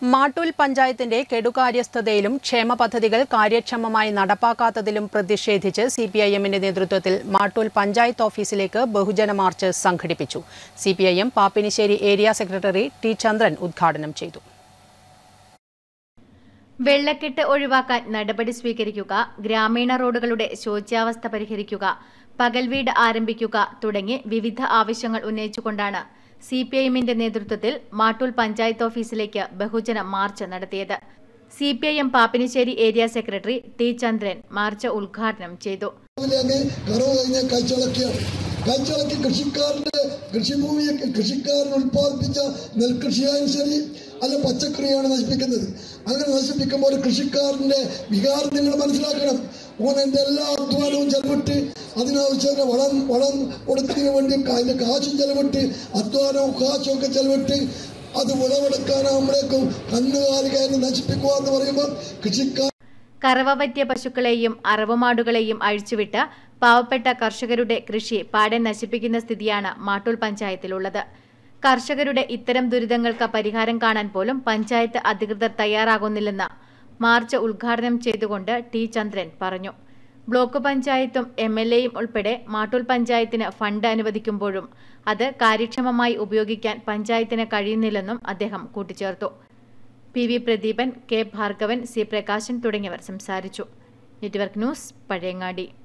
മാട്ടൂൽ പഞ്ചായത്തിന്റെ കെടുകാര്യസ്ഥതയിലും ക്ഷേമ പദ്ധതികൾ കാര്യക്ഷമമായി നടപ്പാക്കാത്തതിലും പ്രതിഷേധിച്ച് സി പി ഐ എമ്മിന്റെ നേതൃത്വത്തിൽ മാട്ടൂൽ പഞ്ചായത്ത് ഓഫീസിലേക്ക് ബഹുജന മാർച്ച് സംഘടിപ്പിച്ചു C P I M Pappinissery area secretary T Chandran ഉദ്ഘാടനം ചെയ്തു വെള്ളക്കെട്ട് ഒഴിവാക്കാൻ നടപടി സ്വീകരിക്കുക ഗ്രാമീണ റോഡുകളുടെ ശോച്യാവസ്ഥ പരിഹരിക്കുക പകൽ വീട് ആരംഭിക്കുക തുടങ്ങി വിവിധ ആവശ്യങ്ങൾ ഉന്നയിച്ചുകൊണ്ടാണ് സി പി ഐ എമ്മിന്റെ നേതൃത്വത്തിൽ മാട്ടൂൽ പഞ്ചായത്ത് ഓഫീസിലേക്ക് ബഹുജന മാർച്ച് നടത്തിയത് C P I M Pappinissery area secretary T Chandran march ഉദ്ഘാടനം ചെയ്തു രാവിലെ അങ്ങ് കറവ് കഴിഞ്ഞ് കാഴ്ചകളൊക്കെയാണ് കാഴ്ചകളൊക്കെ കൃഷിക്കാരന്റെ കൃഷിഭൂമിയെ കൃഷിക്കാരൻ ഉൽപ്പാദിപ്പിച്ച നെൽകൃഷിയായും ശരി അല്ല പച്ചക്കറിയാണ് നശിപ്പിക്കുന്നത് അങ്ങനെ നശിപ്പിക്കുമ്പോൾ കൃഷിക്കാരന്റെ വികാരം നിങ്ങൾ മനസ്സിലാക്കണം ഓനെന്റെ എല്ലാ അധ്വാനവും ചെലവിട്ട് അതിനാവശ്യത്തിന് വളം വളം കൊടുക്കുന്നതിന് വേണ്ടി അതിന്റെ കാശും ചെലവിട്ട് അധ്വാനവും കാശും ഒക്കെ ചെലവിട്ട് അത് വിളവെടുക്കാനാകുമ്പോഴേക്കും കന്നുകാലികാരനെ നശിപ്പിക്കുക എന്ന് പറയുമ്പോൾ കൃഷിക്കാർ കറവ പറ്റിയ പശുക്കളെയും അറവുമാടുകളെയും അഴിച്ചുവിട്ട് പാവപ്പെട്ട കർഷകരുടെ കൃഷി പാടെ നശിപ്പിക്കുന്ന സ്ഥിതിയാണ് മാട്ടൂൽ പഞ്ചായത്തിലുള്ളത് കർഷകരുടെ ഇത്തരം ദുരിതങ്ങൾക്ക് പരിഹാരം കാണാൻ പോലും പഞ്ചായത്ത് അധികൃതർ തയ്യാറാകുന്നില്ലെന്ന് മാർച്ച് ഉദ്ഘാടനം ചെയ്തുകൊണ്ട് ടി ചന്ദ്രൻ പറഞ്ഞു ബ്ലോക്ക് പഞ്ചായത്തും എം എൽ എയും ഉൾപ്പെടെ മാട്ടൂൽ പഞ്ചായത്തിന് ഫണ്ട് അനുവദിക്കുമ്പോഴും അത് കാര്യക്ഷമമായി ഉപയോഗിക്കാൻ പഞ്ചായത്തിന് കഴിയുന്നില്ലെന്നും അദ്ദേഹം കൂട്ടിച്ചേർത്തു P V Pradeepan K Bhargavan C Prakashan തുടങ്ങിയവർ സംസാരിച്ചു നെറ്റ്വർക്ക് ന്യൂസ് പഴയങ്ങാടി